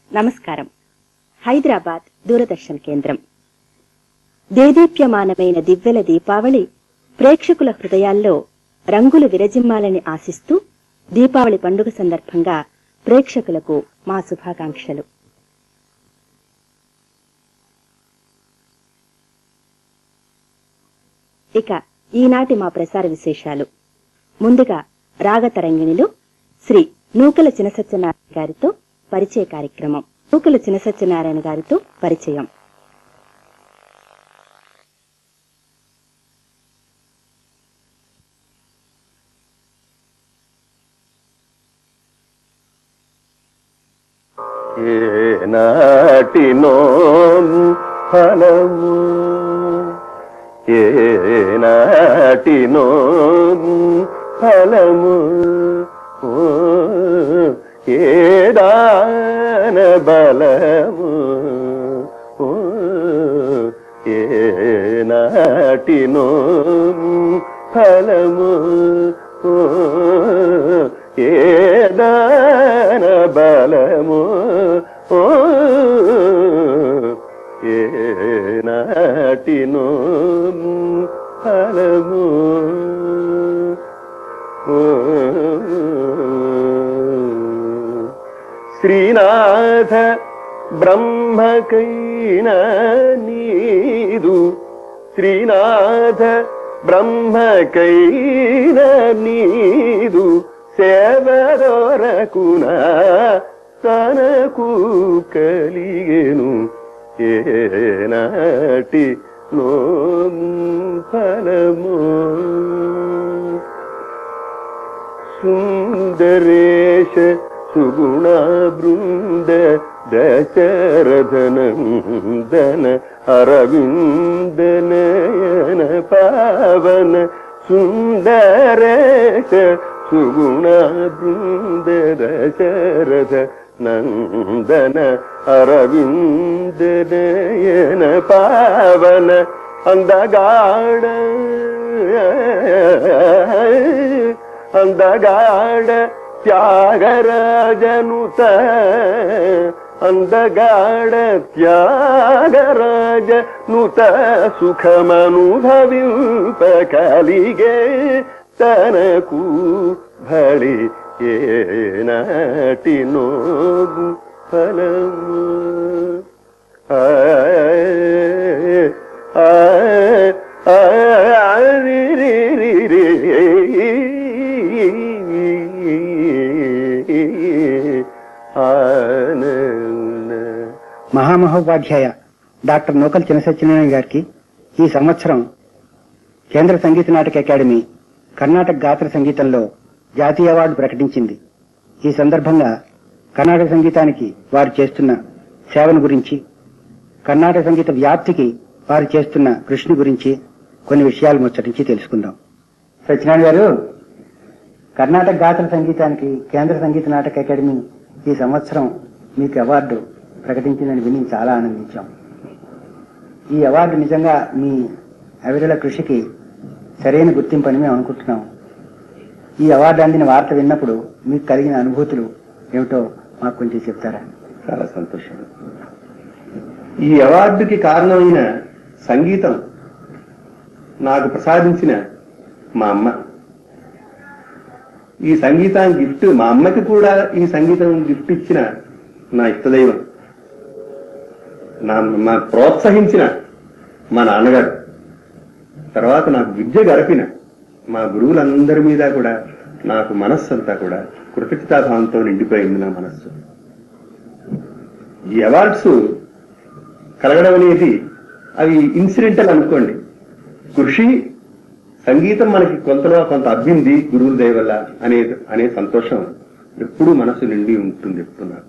నమస్కారం హైదరాబాద్ దూరదర్శన్ కేంద్రం దేదీప్యమానమైన దివ్వెల దీపావళి ప్రేక్షకుల హృదయాల్లో రంగులు విరజిమ్మాలని ఆశిస్తూ దీపావళి పండుగ సందర్భంగా ప్రేక్షకులకు మా శుభాకాంక్షలు ఇక ఈనాటి మా ప్రసార విశేషాలు ముందుగా రాగతరంగిణిలో శ్రీ నూకల చినసత్యనారాయణ గారితో పరిచయ కార్యక్రమం నూకల చినసత్యనారాయణ గారితో పరిచయం ఏనాటినో ఫలము ఏనాటినో ఫలము ఓ, ఏదాన బలము ఓ, ఏనాటినో ఫలము ఓ, ఏదాన బలము ఓ ఏనాటినో ఫలము ఓ శ్రీనాథ బ్రహ్మకైన నీదు శ్రీనాథ బ్రహ్మకైన నీదు సేవదొరకున తనకు కలిగెను ఏనాటి నో ఫలము సుందరేశ సుగుణ బృంద దశరథనందన అరవిందనయన పావన సుందరేశ సుగుణ బృంద దశరథ నందన అరవిందనయన పావన అందగాడ అందగాడ త్యాగరాజనుత అందగాడ త్యాగరాజ నుత సుఖమనుభవింప కలిగే తనకు బలి ఏనాటి నోగు ఫలము ఆ ఆ ఆ రి రి రి రి ఆనంద మహామహోపాధ్యాయ డాక్టర్ నూకల్ చినసత్యనారాయణ గారికి ఈ సంవత్సరం కేంద్ర సంగీత నాటక అకాడమీ కర్ణాటక గాత్ర సంగీతంలో జాతీయ అవార్డు ప్రకటించింది ఈ సందర్భంగా కర్ణాటక సంగీతానికి వారు చేస్తున్న సేవను గురించి కర్ణాటక సంగీత వ్యాప్తికి వారు చేస్తున్న కృషిని గురించి కొన్ని విషయాలు ముచ్చటించి తెలుసుకుందాం సత్యనారాయణ గారు కర్ణాటక గాత్ర సంగీతానికి కేంద్ర సంగీత నాటక అకాడమీ ఈ సంవత్సరం మీకు అవార్డు ప్రకటించిందని విని చాలా ఆనందించాం ఈ అవార్డు నిజంగా మీ అవిరల కృషికి సరైన గుర్తింపు అని మేము అనుకుంటున్నాం ఈ అవార్డు అందిన వార్త విన్నప్పుడు మీకు కలిగిన అనుభూతులు ఏమిటో మాకు కొంచెం చెప్తారా చాలా సంతోషం ఈ అవార్డుకి కారణమైన సంగీతం నాకు ప్రసాదించిన మా అమ్మ ఈ సంగీతాన్ని గిఫ్ట్ మా అమ్మకి కూడా ఈ సంగీతం గిఫ్ట్ ఇచ్చిన నా ఇష్టదైవం నా మా ప్రోత్సహించిన మా నాన్నగారు తర్వాత నాకు విద్య గడిపిన మా గురువులందరి మీద కూడా నాకు మనస్సు అంతా కూడా కృతజ్ఞతాభావంతో నిండిపోయింది నా మనస్సు ఈ అవార్డ్స్ కలగడం అనేది అవి ఇన్సిడెంటల్ అనుకోండి కృషి సంగీతం మనకి కొంతలో కొంత అబ్బింది గురువుల దయ వల్ల అనే అనే సంతోషం ఎప్పుడూ మనసు నిండి ఉంటుంది ఎప్పుడు నాకు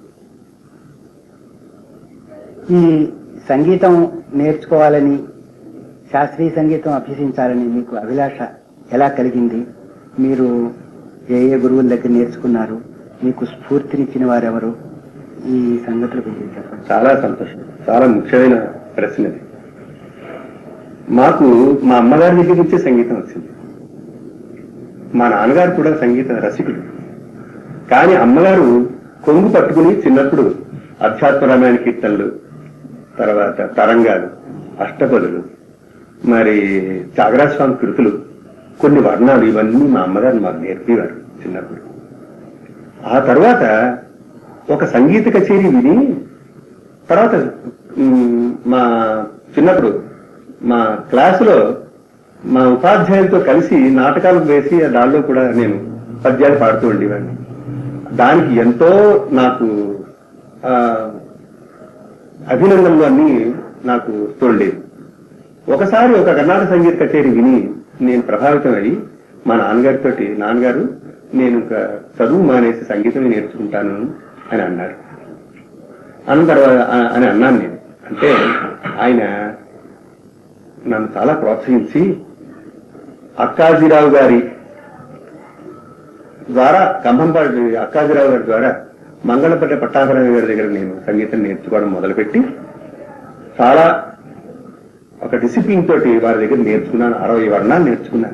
ఈ సంగీతం నేర్చుకోవాలని శాస్త్రీయ సంగీతం అభ్యసించాలని మీకు అభిలాష ఎలా కలిగింది మీరు ఏ ఏ గురువుల దగ్గర నేర్చుకున్నారు మీకు స్ఫూర్తినిచ్చిన వారెవరు ఈ సంగతుల గురించి చెప్పండి చాలా సంతోషం చాలా ముఖ్యమైన ప్రశ్న ఇది మాకు మా అమ్మగారి దగ్గర నుంచే సంగీతం వచ్చింది మా నాన్నగారు కూడా సంగీత రసికుడు కానీ అమ్మగారు కొంగు పట్టుకుని చిన్నప్పుడు అధ్యాత్మ రామాయణ కీర్తనలు తర్వాత తరంగాలు అష్టపదులు మరి త్యాగరాజ స్వామి కృతులు కొన్ని వర్ణాలు ఇవన్నీ మా అమ్మగారు మాకు నేర్పేవారు చిన్నప్పుడు ఆ తర్వాత ఒక సంగీత కచేరీ విని తర్వాత మ్, మా చిన్నప్పుడు మా క్లాసులో మా ఉపాధ్యాయులతో కలిసి నాటకాలు వేసి దానిలో కూడా నేను పద్యాలు పాడుతూ ఉండేవాడిని దానికి ఎంతో నాకు ఆ, అభినందనలు అన్ని నాకు తోడలేదు ఒకసారి ఒక కర్ణాటక సంగీత కచేరీ విని నేను ప్రభావితం అయ్యి మా నాన్నగారితో నాన్నగారు నేను ఇంకా చదువు మానేసి సంగీతం నేర్చుకుంటాను అని అన్నారు అన్న తర్వాత ఆ- అని అన్నాను నేను అంటే ఆయన నన్ను చాలా ప్రోత్సహించి అక్కాజీరావు గారి ద్వారా కంభంపాటి అక్కాజీరావు గారి ద్వారా మంగళపట్ట పట్టాభరావు గారి దగ్గర నేను సంగీతం నేర్చుకోవడం మొదలుపెట్టి చాలా ఒక డిసిప్లిన్ తోటి వారి దగ్గర నేర్చుకున్నాను అరవై వర్ణాలు నేర్చుకున్నాను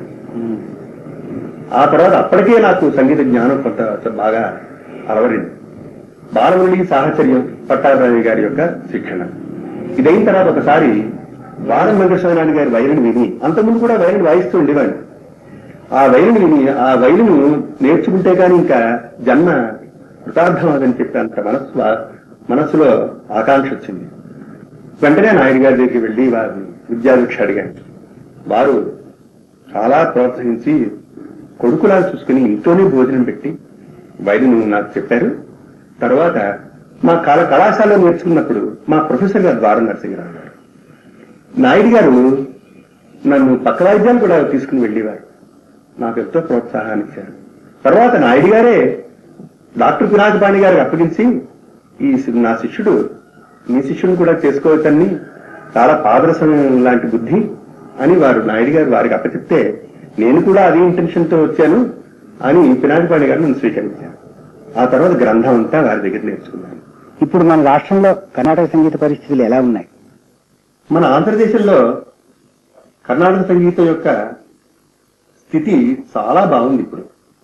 ఆ తర్వాత అప్పటికే నాకు సంగీత జ్ఞానం కొంత బాగా అలవరింది బాలమురళి సాహచర్యం పట్టాభరావు గారి యొక్క శిక్షణ ఇదైన తర్వాత ఒకసారి వారం వెంకటస్వామి గారి వైలిన్ విని అంతకుముందు కూడా వైలిన్ వాయిస్తూ ఉండేవాడిని ఆ వైలిన్ విని ఆ వైలిన్ నేర్చుకుంటే కానీ ఇంకా జన్మ కృతార్థం అదని చెప్పి అంత మనస్సు మనస్సులో ఆకాంక్ష వచ్చింది వెంటనే నాయుడు గారి దగ్గరికి వెళ్లి వారిని విద్యాదీక్ష అడిగాను వారు చాలా ప్రోత్సహించి కొడుకులా చూసుకుని ఇంట్లోనే భోజనం పెట్టి వైద్యులు నాకు చెప్పారు తర్వాత మా కళ కళాశాలలో నేర్చుకున్నప్పుడు మా ప్రొఫెసర్ గారు ద్వారం నరసింహరావు గారు నాయుడు గారు నన్ను పక్క వాయిద్యాలు కూడా తీసుకుని వెళ్ళేవారు నాకు ఎంతో ప్రోత్సాహాన్ని ఇచ్చారు తర్వాత నాయుడు గారే డాక్టర్ పినాకపాణి గారికి అప్పగించి ఈ సి- నా శిష్యుడు మీ శిష్యుని కూడా చేసుకోవచ్చని చాలా పాదరసం లాంటి బుద్ధి అని వారు నాయుడు గారు వారికి అప్పచెప్తే నేను కూడా అదే ఇంటెన్షన్ తో వచ్చాను అని పినాకపాణి గారు నన్ను స్వీకరించాను ఆ తర్వాత గ్రంథం అంతా వారి దగ్గర నేర్చుకున్నాను ఇప్పుడు మన రాష్ట్రంలో కర్ణాటక సంగీత పరిస్థితులు ఎలా ఉన్నాయి మన ఆంధ్రదేశంలో కర్ణాటక సంగీతం యొక్క స్థితి చాలా బాగుంది ఇప్పుడు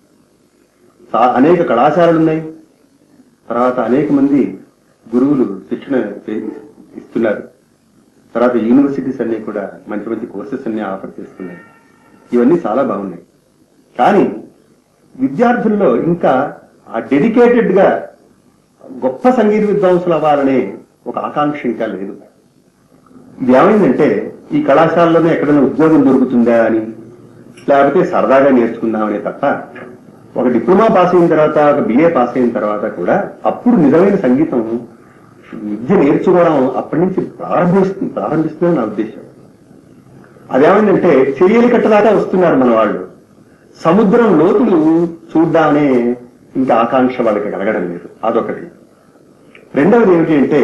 చా- అనేక కళాశాలలు ఉన్నాయి తర్వాత అనేక మంది గురువులు శిక్షణ చే- ఇస్తున్నారు తర్వాత యూనివర్సిటీస్ అన్ని కూడా మంచి మంచి కోర్సెస్ అన్ని ఆఫర్ చేస్తున్నాయి ఇవన్నీ చాలా బాగున్నాయి కానీ విద్యార్థుల్లో ఇంకా ఆ డెడికేటెడ్ గా గొప్ప సంగీత విద్వాంసులు అవ్వాలనే ఒక ఆకాంక్ష ఇంకా లేదు ఇది ఏమైందంటే ఈ కళాశాలలోనే ఎక్కడైనా ఉద్యోగం దొరుకుతుందా అని లేకపోతే సరదాగా నేర్చుకుందామనే తప్ప ఒక డిప్లొమా పాస్ అయిన తర్వాత ఒక బిఏ పాస్ అయిన తర్వాత కూడా అప్పుడు నిజమైన సంగీతం విద్య నేర్చుకోవడం అప్పటి నుంచి ప్రారంభిస్తుంది ప్రారంభిస్తుందని నా ఉద్దేశం అదేమైందంటే చెయ్యలి కట్టదాకా వస్తున్నారు మన వాళ్ళు సముద్రం లోతులు చూద్దామనే ఇంకా ఆకాంక్ష వాళ్ళకి కలగడం లేదు అదొకటి రెండవది ఏమిటి అంటే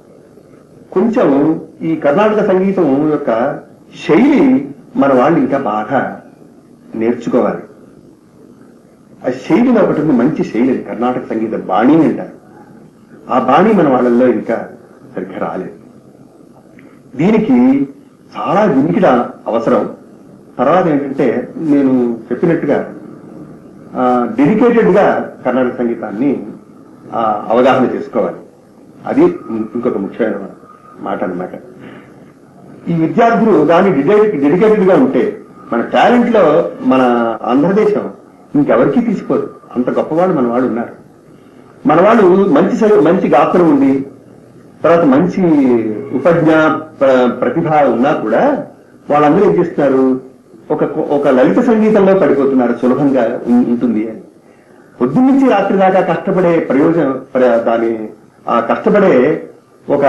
కొంచెం ఈ కర్ణాటక సంగీతం యొక్క శైలి మన వాళ్ళు ఇంకా బాగా నేర్చుకోవాలి ఆ శైలిలో ఒకటి ఉంది మంచి శైలి అది కర్ణాటక సంగీత బాణి అంటారు ఆ బాణి మన వాళ్ళల్లో ఇంకా సరిగ్గా రాలేదు దీనికి చాలా వినికిడ అవసరం తర్వాత ఏంటంటే నేను చెప్పినట్టుగా డెడికేటెడ్ గా కర్ణాటక సంగీతాన్ని ఆ, అవగాహన చేసుకోవాలి అది ఇంకొక ముఖ్యమైన మాట అన్నమాట ఈ విద్యార్థులు దాని డెడికేటెడ్ గా ఉంటే మన టాలెంట్ లో మన ఆంధ్రదేశం ఇంకెవరికీ తీసిపోదు అంత గొప్పవాళ్ళు మన వాళ్ళు ఉన్నారు మన వాళ్ళు మంచి స- మంచి గాత్రం ఉంది తర్వాత మంచి ఉపజ్ఞ ప్ర- ప్రతిభ ఉన్నా కూడా వాళ్ళందరూ ఏం చేస్తున్నారు ఒక ఒక లలిత సంగీతంలో పడిపోతున్నారు సులభంగా ఉం- ఉంటుంది అని పొద్దున్నుంచి రాత్రి దాకా కష్టపడే ప్రయోజనం ప్ర- దాని ఆ కష్టపడే ఒక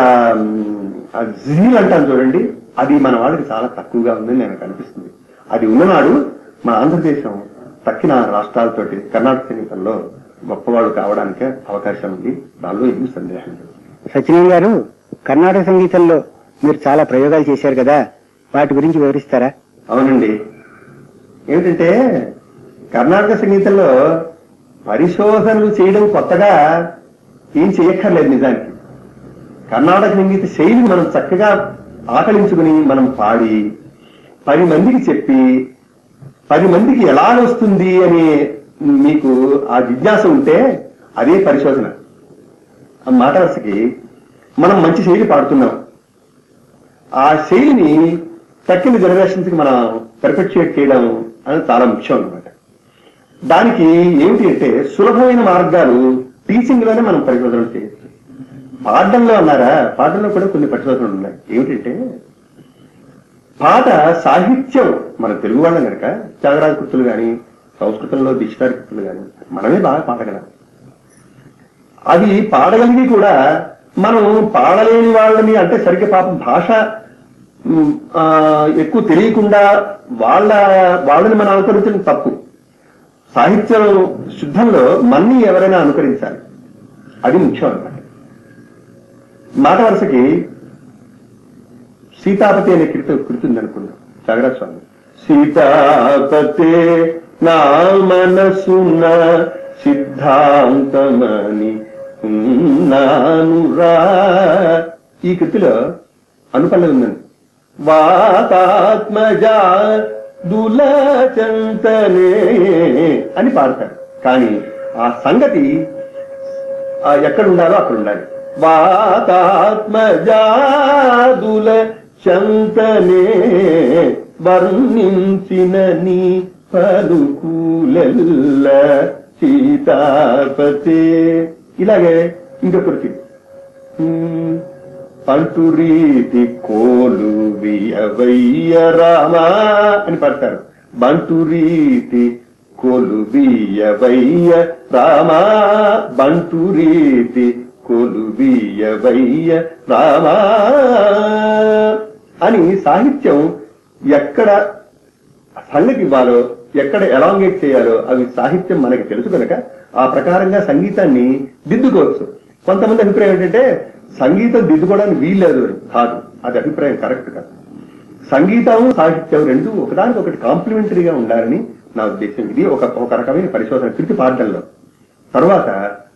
జీల్ అంటాను చూడండి అది మన వాళ్ళకి చాలా తక్కువగా ఉందని నాకు అనిపిస్తుంది అది ఉన్ననాడు మన ఆంధ్రదేశం తక్కిన రాష్ట్రాలతోటి కర్ణాటక సంగీతంలో గొప్పవాడు కావడానికి అవకాశం ఉంది దానిలో ఏమీ సందేహం లేదు సత్యనారాయణ గారు కర్ణాటక సంగీతంలో మీరు చాలా ప్రయోగాలు చేశారు కదా వాటి గురించి వివరిస్తారా అవునండి ఏమిటంటే కర్ణాటక సంగీతంలో పరిశోధనలు చేయడం కొత్తగా ఏం చేయక్కర్లేదు నిజానికి కర్ణాటక సంగీత శైలిని మనం చక్కగా ఆకలించుకుని మనం పాడి పది మందికి చెప్పి పది మందికి ఎలా వస్తుంది అని మీకు ఆ జిజ్ఞాస ఉంటే అదే పరిశోధన ఆ మాట వరుసకి మనం మంచి శైలి పాడుతున్నాం ఆ శైలిని తక్కిన జనరేషన్స్ కి మనం పెర్ఫెక్చుయేట్ చేయడం అనేది చాలా ముఖ్యం అన్నమాట దానికి ఏమిటి అంటే సులభమైన మార్గాలు టీచింగ్ లోనే మనం పరిశోధన చేయొచ్చు పాఠంలో అన్నారా పాఠంలో కూడా కొన్ని పరిశోధనలు ఉన్నాయి ఏమిటంటే పాట సాహిత్యం మన తెలుగు వాళ్ళం కనుక త్యాగరాజ కృతులు కానీ సంస్కృతంలో డిక్షనరీ కృతులు కానీ మనమే బాగా పాడగలం అవి పాడగలిగి కూడా మనం పాడలేని వాళ్ళని అంటే సరిగ్గా పాపం భాష ఉమ్, ఆ, ఎక్కువ తెలియకుండా వాళ్ళ వాళ్ళని మనం అనుకరించడం తప్పు సాహిత్యం శుద్ధంలో మన్ని ఎవరైనా అనుకరించాలి అది ముఖ్యం అన్నమాట మాట వరుసకి సీతాపతి అనే కృతి కృతి ఉందనుకున్నాం త్యాగరాజ స్వామి సీతాపతే నా మనసున సిద్ధాంతమని ఉన్నానురా ఈ కృతిలో అనుపల్లవి ఉందండి వాతాత్మజా దులచంతనే అని పాడతారు కానీ ఆ సంగతి ఆ ఎక్కడ ఉండాలో అక్కడ ఉండాలి వాతాత్మజాదుల చంతనే వర్ణించిన నీ పలుకులెల్ల సీతాపతే ఇలాగే ఇంకొకరికి ఉమ్, పంటురీతి కోలు వియవయ్య రామా అని పడతారు బంటురీతి కొలు బియ్యవయ్య రామా బంటురీతి కొలు బియ్యవయ్య రామా అని సాహిత్యం ఎక్కడ సంగతి ఇవ్వాలో ఎక్కడ ఎలాంగేట్ చేయాలో అవి సాహిత్యం మనకి తెలుసు కనుక ఆ ప్రకారంగా సంగీతాన్ని దిద్దుకోవచ్చు కొంతమంది అభిప్రాయం ఏంటంటే సంగీతం దిద్దుకోవడానికి వీల్లేదు అని కాదు అది అభిప్రాయం కరెక్ట్ కాదు సంగీతం సాహిత్యం రెండు ఒకదానికి ఒకటి కాంప్లిమెంటరీగా ఉండాలని నా ఉద్దేశం ఇది ఒక ఒక రకమైన పరిశోధన కృతి పాఠంలో తర్వాత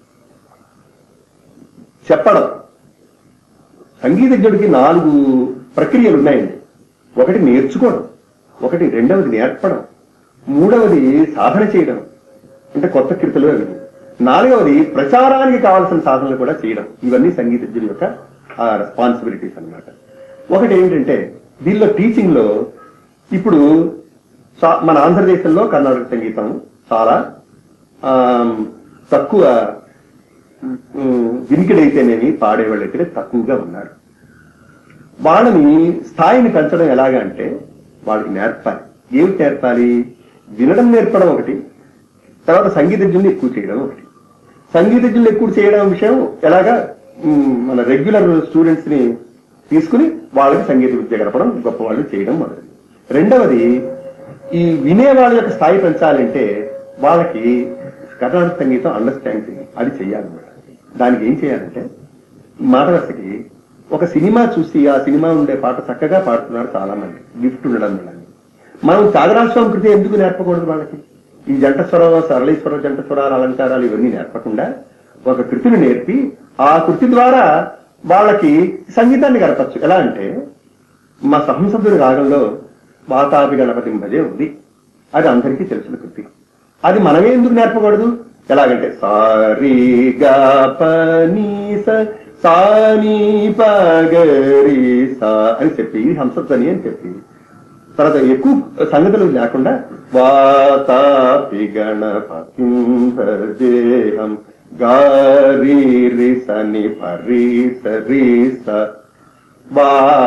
చెప్పడం సంగీతజ్ఞుడికి నాలుగు ప్రక్రియలు ఉన్నాయండి ఒకటి నేర్చుకోవడం ఒకటి రెండవది నేర్పడం మూడవది సాధన చేయడం అంటే కొత్త కీర్తలు అవి నాలుగవది ప్రచారానికి కావాల్సిన సాధనలు కూడా చేయడం ఇవన్నీ సంగీతజ్ఞుల యొక్క రెస్పాన్సిబిలిటీస్ అన్నమాట ఒకటి ఏంటంటే దీనిలో టీచింగ్ లో ఇప్పుడు సా- మన ఆంధ్రదేశంలో కర్ణాటక సంగీతం చాలా ఆమ్, తక్కువ ఉమ్, వినికిడైతేనేమి పాడేవాళ్ళైతే తక్కువగా ఉన్నారు వాళ్ళని స్థాయిని పెంచడం ఎలాగా అంటే వాళ్ళకి నేర్పాలి ఏమిటి నేర్పాలి వినడం నేర్పడం ఒకటి తర్వాత సంగీతజ్ఞుల్ని ఎక్కువ చేయడం ఒకటి సంగీతజ్ఞుల్ని ఎక్కువ చేయడం విషయం ఎలాగా ఉమ్, మన రెగ్యులర్ స్టూడెంట్స్ ని తీసుకుని వాళ్ళకి సంగీత విద్య గడపడం గొప్ప వాళ్ళు చేయడం మొదలు రెండవది ఈ వినే వాళ్ళ యొక్క స్థాయి పెంచాలంటే వాళ్ళకి కర్ణాటక సంగీతం అండర్స్టాండింగ్ అది చెయ్యాలన్నమాట దానికి ఏం చేయాలంటే మాట వరుసకి ఒక సినిమా చూసి ఆ సినిమా ఉండే పాట చక్కగా పాడుతున్నారు చాలా మంది గిఫ్ట్ ఉండడం వల్ల మనం త్యాగరాజస్వామి కృతి ఎందుకు నేర్పకూడదు వాళ్ళకి ఈ జంట స్వరం సరళీశ్వరం జంట స్వరాలు అలంకారాలు ఇవన్నీ నేర్పకుండా ఒక కృతిని నేర్పి ఆ కృతి ద్వారా వాళ్ళకి సంగీతాన్ని గడపచ్చు ఎలా అంటే మా సహంసభ్యుడి రాగంలో వాతాపి గణపతి భజే ఉంది అది అందరికీ తెలిసిన కృతి అది మనమే ఎందుకు నేర్పకూడదు ఎలాగంటే సారీ గా పనీ సానీ పగరి సా అని చెప్పి ఇది హంసధ్వని అని చెప్పి తర్వాత ఎక్కువ సంగతులు లేకుండా వాతాపి గణపతి భజేహం గారి సని పరి సరి స వా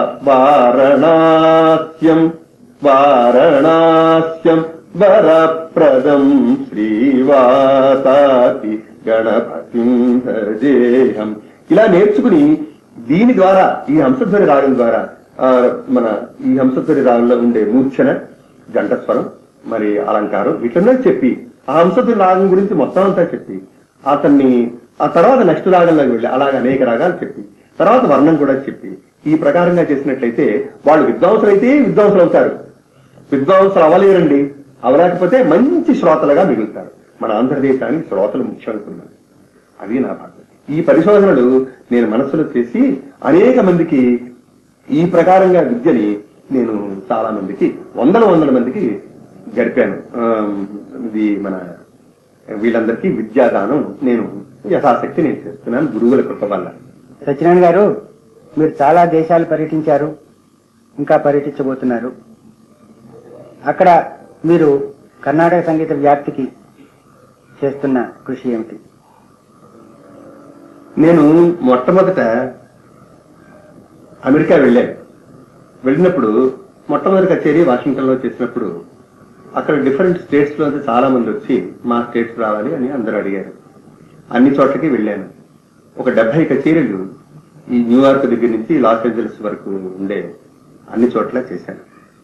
వారణాస్యం వారణాస్యం వరప్రదం శ్రీవాతాతి గణపతి భజేహం ఇలా నేర్చుకుని దీని ద్వారా ఈ హంసధ్వని రాగం ద్వారా ఆ, మన ఈ హంసధ్వని రాగంలో ఉండే మూర్ఛన గంటస్వరం మరి అలంకారం వీటిలో చెప్పి ఆ హంసధ్వని రాగం గురించి మొత్తం అంతా చెప్పి అతన్ని ఆ తర్వాత నెక్స్ట్ రాగంలోకి వెళ్ళి అలాగే అనేక రాగాలు చెప్పి తర్వాత వర్ణం కూడా చెప్పి ఈ ప్రకారంగా చేసినట్లయితే వాళ్ళు విద్వాంసులు అయితే విద్వాంసులు అవుతారు విద్వాంసులు అవ్వలేరండి అవలేకపోతే మంచి శ్రోతలుగా మిగులుతారు మన ఆంధ్రదేశానికి శ్రోతలు ముఖ్యం అనుకున్నాను అది నా బాధ్యత ఈ పరిశోధనలు నేను మనసులో చేసి అనేక మందికి ఈ ప్రకారంగా విద్యని నేను చాలా మందికి వందల వందల మందికి గడిపాను ఆమ్, ఇది మన వీళ్ళందరికీ విద్యాదానం నేను యథాశక్తి నేను చేస్తున్నాను గురువుల కృప వల్ల సత్యనారాయణ గారు మీరు చాలా దేశాలు పర్యటించారు ఇంకా పర్యటించబోతున్నారు అక్కడ మీరు కర్ణాటక సంగీత వ్యాప్తికి చేస్తున్న కృషి ఏమిటి నేను మొట్టమొదట అమెరికా వెళ్ళాను వెళ్ళినప్పుడు మొట్టమొదటి కచేరీ వాషింగ్టన్ లో చేసినప్పుడు అక్కడ డిఫరెంట్ స్టేట్స్ లో చాలా మంది వచ్చి మా స్టేట్స్ రావాలి అని అందరూ అడిగారు అన్ని చోట్లకి వెళ్ళాను ఒక డెబ్బై కచేరీలు ఈ న్యూయార్క్ దగ్గర నుంచి లాస్ ఏంజల్స్ వరకు ఉండే అన్ని చోట్ల చేశాను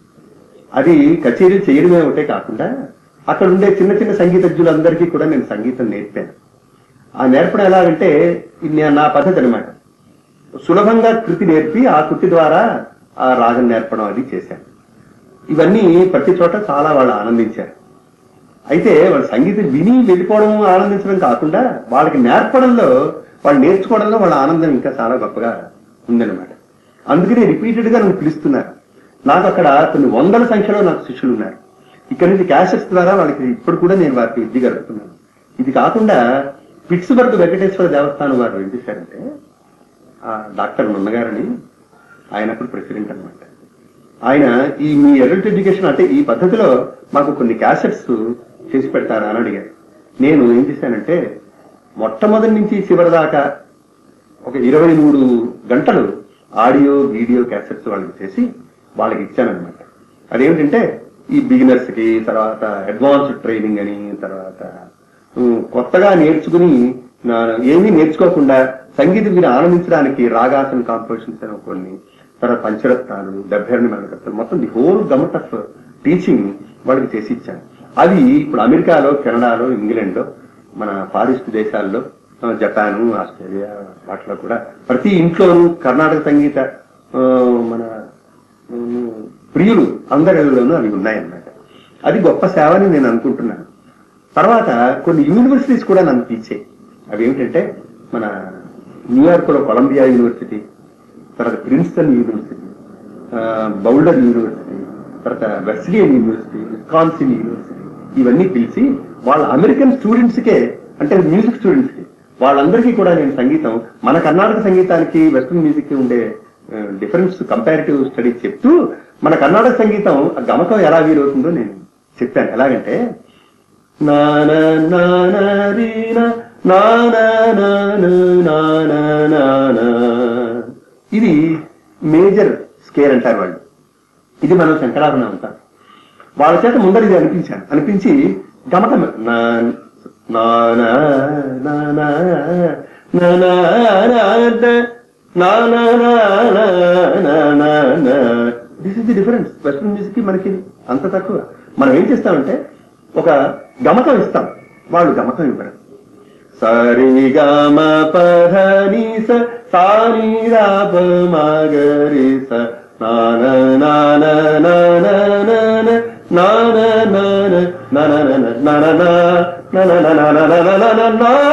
అది కచేరీలు చేయడమే ఒకటే కాకుండా అక్కడ ఉండే చిన్న చిన్న సంగీతజ్ఞులందరికీ కూడా నేను సంగీతం నేర్పాను ఆ నేర్పడం ఎలాగంటే ఇది నే- నా పద్ధతి అనమాట సులభంగా కృతి నేర్పి ఆ కృతి ద్వారా ఆ రాగం నేర్పడం అది చేశాను ఇవన్నీ ప్రతి చోట చాలా వాళ్ళు ఆనందించారు అయితే వాళ్ళు సంగీతం విని వెళ్ళిపోవడం ఆనందించడం కాకుండా వాళ్ళకి నేర్పడంలో వాళ్ళు నేర్చుకోవడంలో వాళ్ళ ఆనందం ఇంకా చాలా గొప్పగా ఉందన్నమాట అందుకని రిపీటెడ్ గా నన్ను పిలుస్తున్నారు నాకు అక్కడ కొన్ని వందల సంఖ్యలో నాకు శిష్యులు ఉన్నారు ఇక్కడ నుంచి క్యాసెట్స్ ద్వారా వాళ్ళకి ఇప్పుడు కూడా నేను వారికి విద్య గడుపుతున్నాను ఇది కాకుండా పిట్స్బర్గ్ వెంకటేశ్వర దేవస్థానం వారు ఏం చేశారంటే ఆ డాక్టర్ నున్నగారని ఆయన అప్పుడు ప్రెసిడెంట్ అన్నమాట ఆయన ఈ మీ అడల్ట్ ఎడ్యుకేషన్ అంటే ఈ పద్ధతిలో మాకు కొన్ని క్యాసెట్స్ చేసి పెడతారా అని అడిగారు నేను ఏం చేశానంటే మొట్టమొదటి నుంచి చివరి దాకా ఒక ఇరవై మూడు గంటలు ఆడియో వీడియో క్యాసెట్స్ వాళ్ళకి చేసి వాళ్ళకి ఇచ్చానన్నమాట అదేమిటంటే ఈ బిగినర్స్ కి తర్వాత అడ్వాన్స్డ్ ట్రైనింగ్ అని తర్వాత ఉమ్, కొత్తగా నేర్చుకుని నా- ఏమీ నేర్చుకోకుండా సంగీతం మీరు ఆనందించడానికి రాగాసన కాంపోజిషన్స్ అని కొన్ని తర్వాత పంచరత్నాలు డెబ్బై రెండు మెలకత్తాలు మొత్తం the whole gamut of teaching వాళ్ళకి చేసి ఇచ్చాను అవి ఇప్పుడు అమెరికాలో కెనడాలో ఇంగ్లాండ్ లో మన ఫారిస్ట్ దేశాల్లో ఆ, జపాన్ ఆస్ట్రేలియా వాటిలో కూడా ప్రతి ఇంట్లోనూ కర్ణాటక సంగీత ఆ, మన ఉమ్, ప్రియులు అందరిలోనూ అవి ఉన్నాయన్నమాట అది గొప్ప సేవ అని నేను అనుకుంటున్నాను తర్వాత కొన్ని యూనివర్సిటీస్ కూడా నన్ను తీర్చాయి అవి ఏమిటంటే మన న్యూయార్క్ లో కొలంబియా యూనివర్సిటీ తర్వాత ప్రిన్స్టన్ యూనివర్సిటీ ఆ, బౌల్డర్ యూనివర్సిటీ తర్వాత వెస్లియన్ యూనివర్సిటీ విస్కాన్సిన్ యూనివర్సిటీ ఇవన్నీ పిలిచి వాళ్ళ అమెరికన్ స్టూడెంట్స్ కే అంటే మ్యూజిక్ స్టూడెంట్స్ కి వాళ్ళందరికీ కూడా నేను సంగీతం మన కర్ణాటక సంగీతానికి వెస్ట్రన్ మ్యూజిక్ కి ఉండే డిఫరెన్స్ కంపారిటివ్ స్టడీస్ చెప్తూ మన కర్ణాటక సంగీతం ఆ గమకం ఎలా వీలవుతుందో నేను చెప్పాను ఎలాగంటే నాన నాన రీన నాన నాన నాన నాన. ఇది మేజర్ స్కేల్ అంటారు వాళ్ళు ఇది మనం శంకరాభరణం అంటాం వాళ్ళ చేత ముందర ఇది అనిపించాను అనిపించి గమకం నా నా నా నా నా నా నా నా నా నా నా నా నా నా నా this is the difference western music కి మనకి అంత తక్కువ మనం ఏం చేస్తామంటే ఒక గమకం ఇస్తాం వాళ్ళు గమకం ఇవ్వరు సరి గమ పధని స సాని రాప మగరి స నాన నాన నాన నాన నాన నాన నాన నాన నాన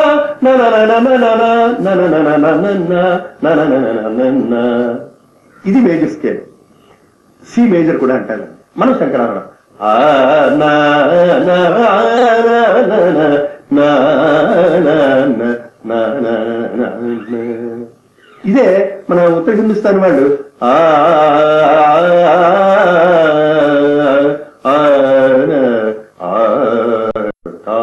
ఇది మేజర్ స్కేల్ సి మేజర్ కూడా అంటారు మనం శంకరాభరణం ఆ నా నా నా నా నా నా నా నా నా నా నా. ఇదే మన ఉత్తర హిందుస్థాన్ వాళ్ళు ఆ ఆ, ఆ, ఆ,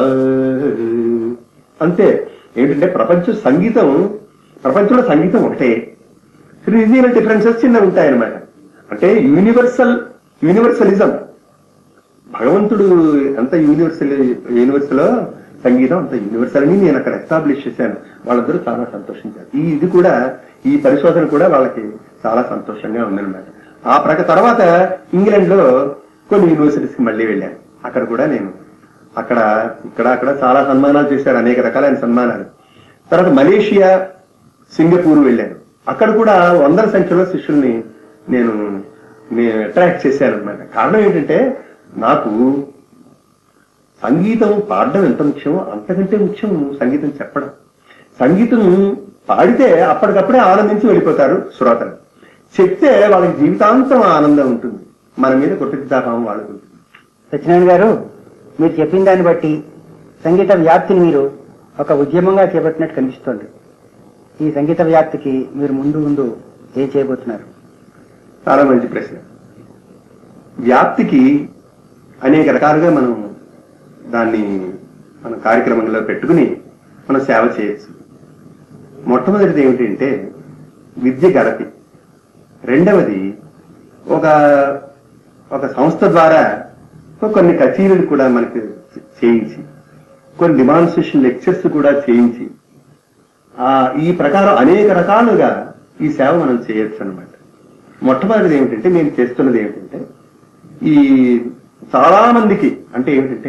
అంతే ఏంటంటే ప్రపంచ సంగీతం ప్రపంచంలో సంగీతం ఒకటే రీజియనల్ డిఫరెన్సెస్ చిన్న ఉంటాయన్నమాట అంటే యూనివర్సల్ యూనివర్సలిజం భగవంతుడు ఎంత యూనివర్సల్ యూనివర్సల్ సంగీతం అంత యూనివర్సల్ అని నేను అక్కడ ఎస్టాబ్లిష్ చేశాను వాళ్ళందరూ చాలా సంతోషించారు ఈ ఇది కూడా ఈ పరిశోధన కూడా వాళ్ళకి చాలా సంతోషంగా ఉందన్నమాట ఆ ప్రక తర్వాత ఇంగ్లాండ్ లో కొన్ని యూనివర్సిటీస్ కి మళ్ళీ వెళ్ళాను అక్కడ కూడా నేను అక్కడ ఇక్కడ అక్కడ చాలా సన్మానాలు చేశారు అనేక రకాలైన సన్మానాలు తర్వాత మలేషియా సింగపూర్ వెళ్ళాను అక్కడ కూడా వందల సంఖ్యలో శిష్యుల్ని నేను నేను అట్రాక్ట్ చేశాను అనమాట కారణం ఏంటంటే నాకు సంగీతం పాడడం ఎంత ముఖ్యమో అంతకంటే ముఖ్యం సంగీతం చెప్పడం సంగీతం పాడితే అప్పటికప్పుడే ఆనందించి వెళ్ళిపోతారు శ్రోతలు చెప్తే వాళ్ళకి జీవితాంతం ఆనందం ఉంటుంది మన మీద కృతజ్ఞతాభావం వాళ్ళకు ఉంటుంది సత్యనారాయణ గారు మీరు చెప్పిన దాన్ని బట్టి సంగీత వ్యాప్తిని మీరు ఒక ఉద్యమంగా చేపట్టినట్టు కనిపిస్తోంది ఈ సంగీత వ్యాప్తికి మీరు ముందు ముందు ఏం చేయబోతున్నారు చాలా మంచి ప్రశ్న వ్యాప్తికి అనేక రకాలుగా మనం దాన్ని మన కార్యక్రమంలో పెట్టుకుని మనం సేవ చేయొచ్చు మొట్టమొదటిది ఏమిటంటే విద్య గడపి రెండవది ఒక ఒక సంస్థ ద్వారా కొన్ని కచేరీలు కూడా మనకి చేయించి కొన్ని డిమాన్స్ట్రేషన్ లెక్చర్స్ కూడా చేయించి ఆ ఈ ప్రకారం అనేక రకాలుగా ఈ సేవ మనం చేయొచ్చు అనమాట మొట్టమొదటిది ఏమిటంటే నేను చేస్తున్నది ఏమిటంటే ఈ చాలా మందికి అంటే ఏమిటంటే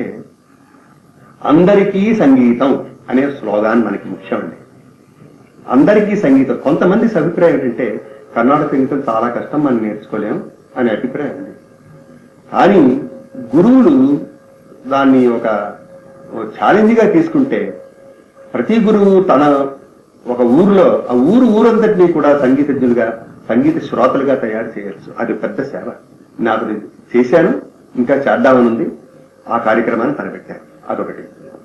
అందరికీ సంగీతం అనే స్లోగాన్ మనకి ముఖ్యం అండి అందరికీ సంగీతం కొంతమంది అభిప్రాయం ఏంటంటే కర్ణాటక సంగీతం చాలా కష్టం మనం నేర్చుకోలేం అనే అభిప్రాయం ఉంది కానీ గురువులు దాన్ని ఒక ఛాలెంజ్ గా తీసుకుంటే ప్రతి గురువు తన ఒక ఊరిలో ఆ ఊరు ఊరంతటినీ కూడా సంగీతజ్ఞులుగా సంగీత శ్రోతలుగా తయారు చేయొచ్చు అది పెద్ద సేవ నాకు ఇది చేశాను ఇంకా చేద్దామని ఉంది ఆ కార్యక్రమాన్ని తలపెట్టాను అదొకటి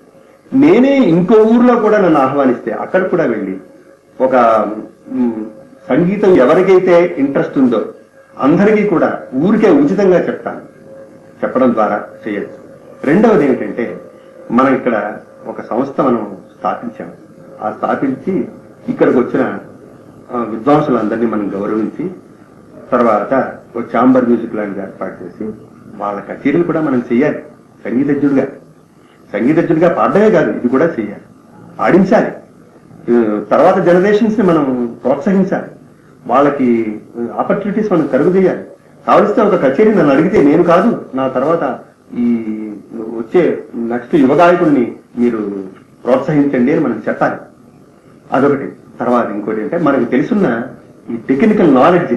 నేనే ఇంకో ఊర్లో కూడా నన్ను ఆహ్వానిస్తే అక్కడ కూడా వెళ్ళి ఒక మ్, సంగీతం ఎవరికైతే ఇంట్రెస్ట్ ఉందో అందరికీ కూడా ఊరికే ఉచితంగా చెప్తాను చెప్పడం ద్వారా చేయొచ్చు రెండవది ఏమిటంటే మనం ఇక్కడ ఒక సంస్థ మనం స్థాపించాము ఆ స్థాపించి ఇక్కడికి వచ్చిన ఆ, విద్వాంసులందరినీ మనం గౌరవించి తర్వాత ఒక చాంబర్ మ్యూజిక్ లాంటిది ఏర్పాటు చేసి వాళ్ళ కచేరీలు కూడా మనం చేయాలి సంగీతజ్ఞుడిగా సంగీతజ్ఞుడిగా పాడమే కాదు ఇది కూడా చేయాలి పాడించాలి ఆ, తర్వాత జనరేషన్స్ ని మనం ప్రోత్సహించాలి వాళ్ళకి ఆపర్చునిటీస్ మనం కలుగుదీయాలి కావలిస్తే ఒక కచేరీ నన్ను అడిగితే నేను కాదు నా తర్వాత ఈ వచ్చే నెక్స్ట్ యువ గాయకుడిని మీరు ప్రోత్సహించండి అని మనం చెప్పాలి అదొకటి తర్వాత ఇంకోటి అంటే మనకు తెలుసున్న ఈ టెక్నికల్ నాలెడ్జ్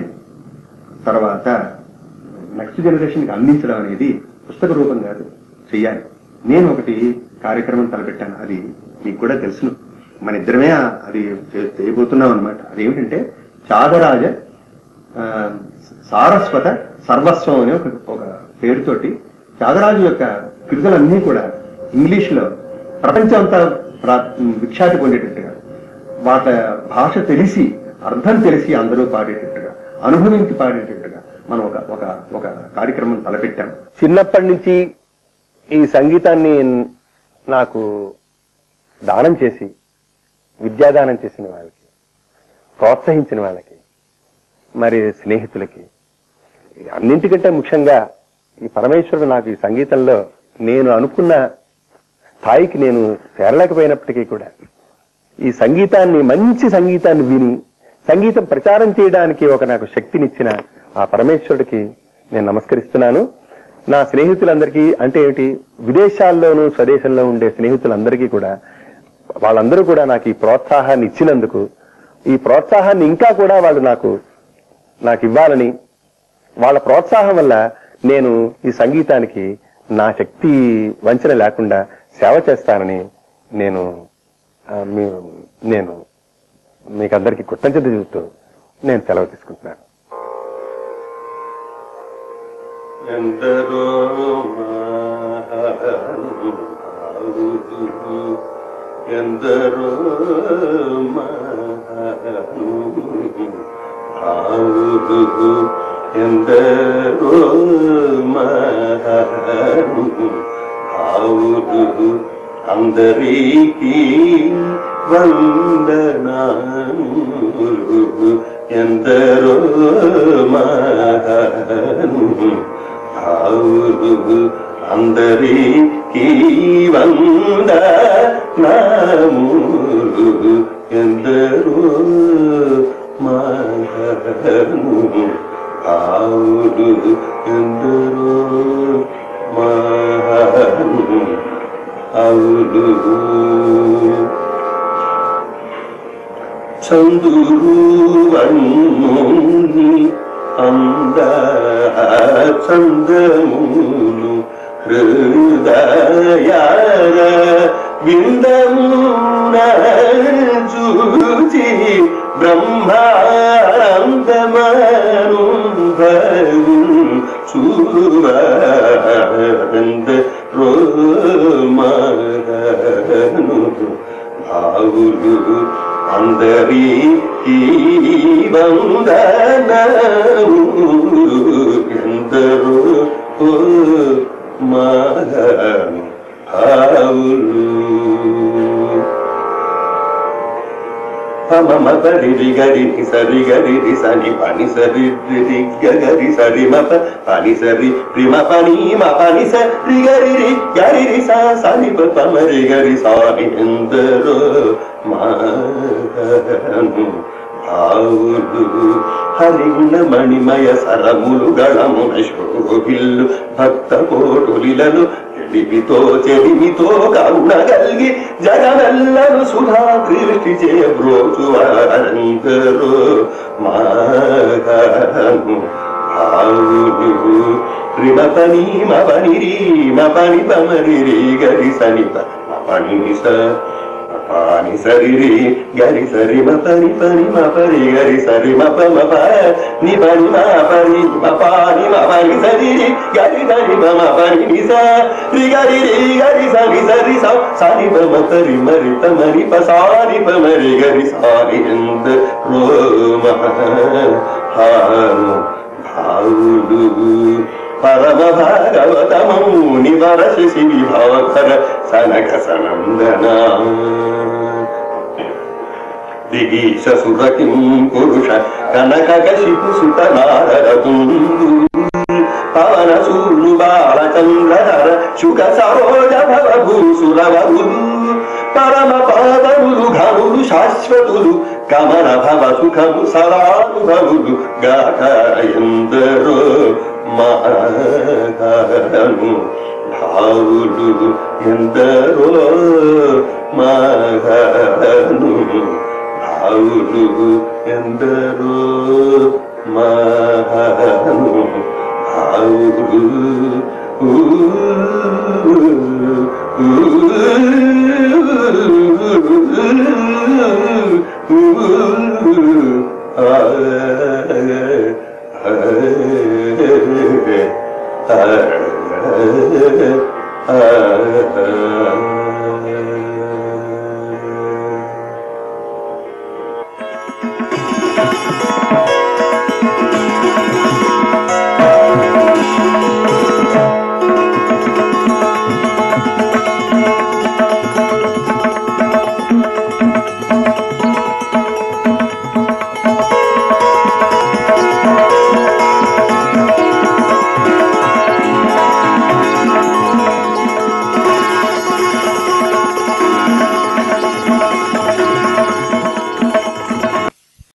తర్వాత నెక్స్ట్ జనరేషన్ కి అందించడం అనేది పుస్తక రూపం కాదు చెయ్యాలి నేను ఒకటి కార్యక్రమం తలపెట్టాను అది మీకు కూడా తెలుసును మన ఇద్దరమే ఆ- అది చే- చేయబోతున్నాం అనమాట అదేమిటంటే త్యాగరాజ ఆ, సారస్వత సర్వస్వం అనే ఒక ఒక పేరుతోటి త్యాగరాజు యొక్క కృతులన్నీ కూడా ఇంగ్లీష్ లో ప్రపంచం అంతా ప్రా- విఖ్యాతి పొందేటట్టుగా వాళ్ళ భాష తెలిసి అర్థం తెలిసి అందరూ పాడేటట్టుగా అనుభవించి పాడేటట్టుగా మనం ఒక ఒక ఒక కార్యక్రమం తలపెట్టాం చిన్నప్పటి నుంచి ఈ సంగీతాన్ని నాకు దానం చేసి విద్యాదానం చేసిన వాళ్ళకి ప్రోత్సహించిన వాళ్ళకి మరి స్నేహితులకి అన్నింటికంటే ముఖ్యంగా ఈ పరమేశ్వరుడు నాకు ఈ సంగీతంలో నేను అనుకున్న స్థాయికి నేను చేరలేకపోయినప్పటికీ కూడా ఈ సంగీతాన్ని మంచి సంగీతాన్ని విని సంగీతం ప్రచారం చేయడానికి ఒక నాకు శక్తినిచ్చిన ఆ పరమేశ్వరుడికి నేను నమస్కరిస్తున్నాను నా స్నేహితులందరికీ అంటే ఏమిటి విదేశాల్లోనూ స్వదేశంలో ఉండే స్నేహితులందరికీ కూడా వాళ్ళందరూ కూడా నాకు ఈ ప్రోత్సాహాన్ని ఇచ్చినందుకు ఈ ప్రోత్సాహాన్ని ఇంకా కూడా వాళ్ళు నాకు నాకు ఇవ్వాలని వాళ్ళ ప్రోత్సాహం వల్ల నేను ఈ సంగీతానికి నా శక్తి వంచన లేకుండా సేవ చేస్తానని నేను ఆ, మీ- నేను మీకందరికీ కృతజ్ఞత చెబుతూ నేను సెలవు తీసుకుంటున్నాను ఎందరో ఎందరో ఎందరో ఆవుదు అందరికీ వందనాలు ఎందరో మహాను ఆవుదు అందరికీ వంద నాములు ఎందరో మహాను ఆవుదు ఎందరో మహాను అవును చందురు వన్నుని అంద చందమును హృదయార విందమున చూచి బ్రహ్మానందమను చూవంద రోమను అందరి వందనము ఎందరో మహావులు మమ పరి గరి సరి గరి రి సని పని సరి రి గరి సరి మ పని సరి రి మ పని మ పని సరి గరి రి గరి రి సా సని ప పమ రి గరి సాని ఎందరో మాను భావులు హరిగుణ మణిమయ సరములు గళమున శోభిల్లు భక్త కోటులిలను చెలిమితో చెలిమితో కరుణ కలిగి జగమెల్లను సుధా దృష్టి చే బ్రోచువారందరూ మాను భావులు రిమపని మపని రీ మపని పమరి రీ గరి సనిప మపని స పాని సరి రి గరి సరి మ పని పని మ పరి గరి సరి మ ప మ ప ని పని మ పరి మ పాని మ పని సరి రి గరి సరి మ మ పని ని స రి గరి రి గరి సరి సరి స సరి మ మ పరి మరి ప మరి ప సారి ప మరి గరి సారి ఎంద రో మ హాను భావుడు పరమ భాగవతమౌ నివరసి విభాకర సనక సనందన దిగీశ సురకిం పురుష కనక కశిపు సుత నారదుందు పవన సూర్యు బాలచంద్రధర శుక సరోజ భవ భూసురవరులు పరమ పాదములు ఘనులు శాశ్వతులు కమల భవ సుఖము సదానుభవులు గాక ఎందరో మహను భావులు ఎందరో మహను భావులు ఎందరో మహను భావులు ఆ